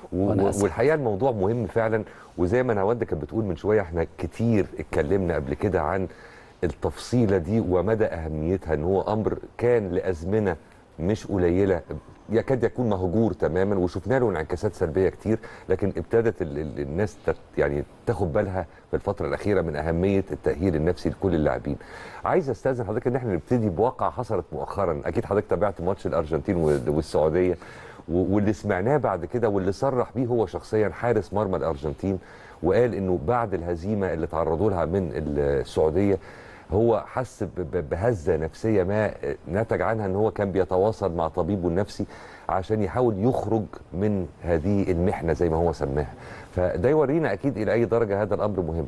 و- وأنا و- أسعد. والحقيقه الموضوع مهم فعلا وزي ما نواد كانت بتقول من شويه احنا كتير اتكلمنا قبل كده عن التفصيله دي ومدى اهميتها ان هو امر كان لازمنه مش قليله يكاد يكون مهجور تماما وشفنا له انعكاسات سلبيه كتير لكن ابتدت ال- ال- الناس تت يعني تاخد بالها في الفتره الاخيره من اهميه التاهيل النفسي لكل اللاعبين. عايز استاذن حضرتك ان احنا نبتدي بواقعه حصلت مؤخرا اكيد حضرتك تابعت ماتش الارجنتين وال- والسعوديه و- واللي سمعناه بعد كده واللي صرح بيه هو شخصيا حارس مرمى الارجنتين وقال انه بعد الهزيمه اللي تعرضوا لها من السعوديه هو حس ب- ب- بهزه نفسيه ما نتج عنها ان هو كان بيتواصل مع طبيبه النفسي عشان يحاول يخرج من هذه المحنه زي ما هو سماها فده يورينا اكيد الى اي درجه هذا الامر مهم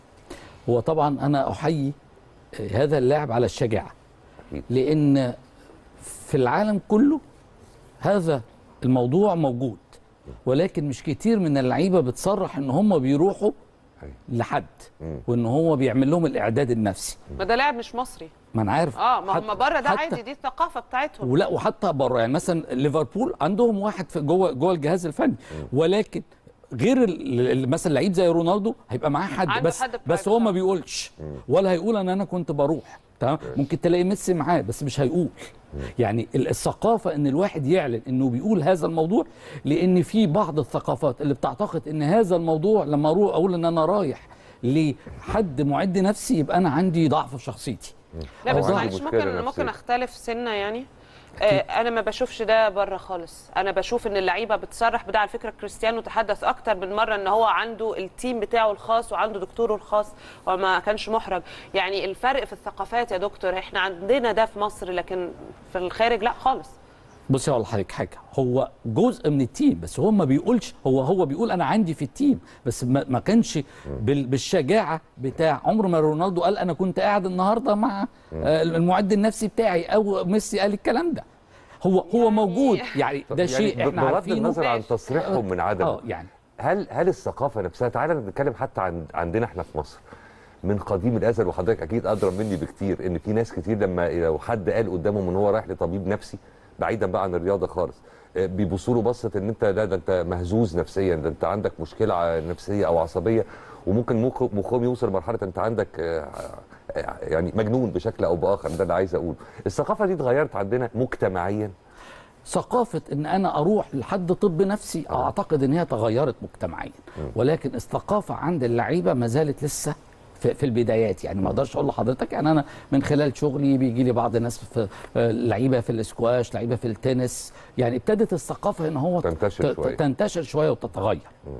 هو طبعا انا احيي هذا اللاعب على الشجاعه أكيد. لان في العالم كله هذا الموضوع موجود ولكن مش كتير من اللعيبه بتصرح ان هم بيروحوا أيوة. لحد مم. وان هو بيعمل لهم الاعداد النفسي ما ده لاعب مش مصري ما انا عارف اه ما هم حتى- بره ده حتى- عادي دي الثقافه بتاعتهم ولا وحتى بره يعني مثلا ليفربول عندهم واحد في جوه جوه الجهاز الفني ولكن غير ال- ال- مثلا لعيب زي رونالدو هيبقى معاه حد عنده بس حد بس private هو ما آه. بيقولش ولا هيقول ان انا كنت بروح تمام ممكن تلاقي ميسي معاه بس مش هيقول يعني ال- الثقافه ان الواحد يعلن انه بيقول هذا الموضوع لان في بعض الثقافات اللي بتعتقد ان هذا الموضوع لما اروح اقول ان انا رايح لحد معد نفسي يبقى انا عندي ضعف في شخصيتي لا هو بس عنده معلش مشكلة ممكن نفسية. ممكن اختلف سنه يعني آه انا ما بشوفش ده بره خالص انا بشوف ان اللعيبه بتصرح بده على فكره كريستيانو تحدث اكتر من مره ان هو عنده التيم بتاعه الخاص وعنده دكتوره الخاص وما كانش محرج يعني الفرق في الثقافات يا دكتور احنا عندنا ده في مصر لكن في الخارج لا خالص بصي هقول لحضرتك حاجه هو جزء من التيم بس هو ما بيقولش هو هو بيقول انا عندي في التيم بس ما, ما كانش بال بالشجاعه بتاع عمر ما رونالدو قال انا كنت قاعد النهارده مع آه، المعد النفسي بتاعي او ميسي قال الكلام ده هو هو يعني- موجود يعني ده شيء ب- احنا بغض عارفينه النظر عن تصريحهم من عدمه اه يعني هل هل الثقافه نفسها تعالى نتكلم حتى عن عندنا احنا في مصر من قديم الازل وحضرتك اكيد ادرى مني بكتير ان في ناس كتير لما لو حد قال قدامهم ان هو رايح لطبيب نفسي بعيدا بقى عن الرياضه خالص آه، بيبصوا له بصه ان انت لا ده انت مهزوز نفسيا ده انت عندك مشكله ع- نفسيه او عصبيه وممكن مخ- مخهم يوصل لمرحله انت عندك آه، آه، يعني مجنون بشكل او باخر ده اللي عايز اقوله الثقافه دي اتغيرت عندنا مجتمعيا ثقافة ان انا اروح لحد طب نفسي اعتقد ان هي تغيرت مجتمعيا ولكن الثقافة عند اللعيبة ما زالت لسه في في البدايات يعني ما اقدرش اقول لحضرتك يعني انا من خلال شغلي بيجي لي بعض الناس في آه، لعيبه في الاسكواش لعيبه في التنس يعني ابتدت الثقافه ان هو تنتشر ت- شوية. تنتشر شويه وتتغير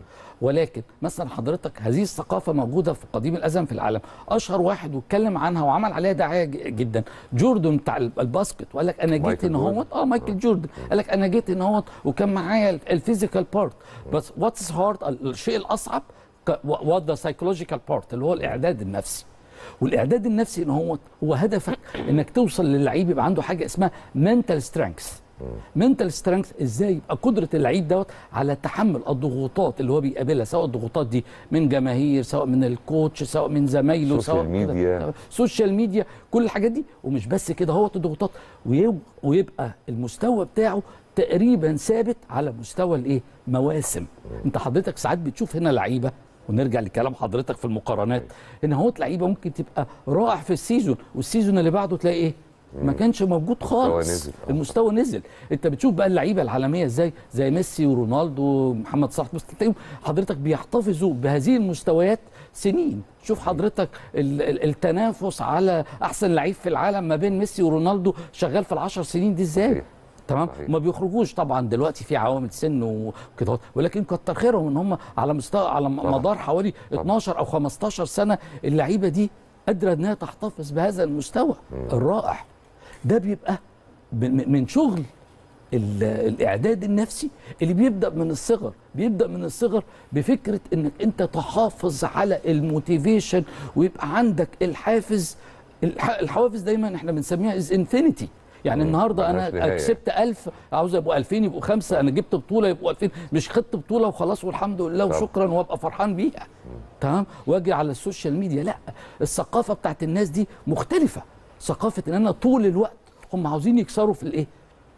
ولكن مثلا حضرتك هذه الثقافه موجوده في قديم الازم في العالم اشهر واحد واتكلم عنها وعمل عليها دعايه ج- جدا جوردن بتاع ال- الباسكت وقال لك انا جيت مايكل ان هو اه مايكل جوردن قال لك انا جيت ان هو وكان معايا الفيزيكال بارت بس واتس هارد الشيء الاصعب وات ذا سايكولوجيكال بارت اللي هو الاعداد النفسي والاعداد النفسي ان هو هو هدفك انك توصل للعيب يبقى عنده حاجه اسمها منتال سترينث منتال سترينث ازاي يبقى قدره اللعيب دوت على تحمل الضغوطات اللي هو بيقابلها سواء الضغوطات دي من جماهير سواء من الكوتش سواء من زمايله سوشيال سواء كده. ميديا. سوشيال ميديا كل الحاجات دي ومش بس كده هو الضغوطات ويب- ويبقى المستوى بتاعه تقريبا ثابت على مستوى الايه مواسم انت حضرتك ساعات بتشوف هنا لعيبه ونرجع لكلام حضرتك في المقارنات ان هو لعيبه ممكن تبقى رائع في السيزون والسيزون اللي بعده تلاقي ايه ما كانش موجود خالص نزل. آه. المستوى نزل انت بتشوف بقى اللعيبه العالميه ازاي زي ميسي ورونالدو ومحمد صلاح بس تلاقيهم حضرتك بيحتفظوا بهذه المستويات سنين شوف حضرتك ال- ال- التنافس على احسن لعيب في العالم ما بين ميسي ورونالدو شغال في العشر سنين دي ازاي صحيح. تمام صحيح. وما بيخرجوش طبعا دلوقتي في عوامل سن وكده ولكن كتر خيرهم ان هم على مستوى على م- طبعا. مدار حوالي 12 او 15 سنه اللعيبه دي قادره انها تحتفظ بهذا المستوى الرائع ده بيبقى ب- من شغل ال- الاعداد النفسي اللي بيبدا من الصغر بيبدا من الصغر بفكره انك انت تحافظ على الموتيفيشن ويبقى عندك الحافز الح- الحوافز دايما احنا بنسميها از انفينيتي يعني النهارده ملهاش انا نهاية. كسبت 1000 عاوز يبقوا 2000 يبقوا خمسه انا جبت بطوله يبقوا 2000 مش خدت بطوله وخلاص والحمد لله طبعا. وشكرا وابقى فرحان بيها تمام واجي على السوشيال ميديا لا الثقافه بتاعت الناس دي مختلفه ثقافه ان انا طول الوقت هم عاوزين يكسروا في الايه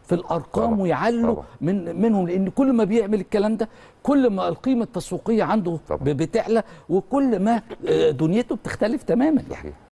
في الارقام طبعاً، ويعلوا طبعاً. من منهم لان كل ما بيعمل الكلام ده كل ما القيمه التسويقيه عنده طبعاً. ب- بتعلى وكل ما آه، دنيته بتختلف تماما يعني صحيح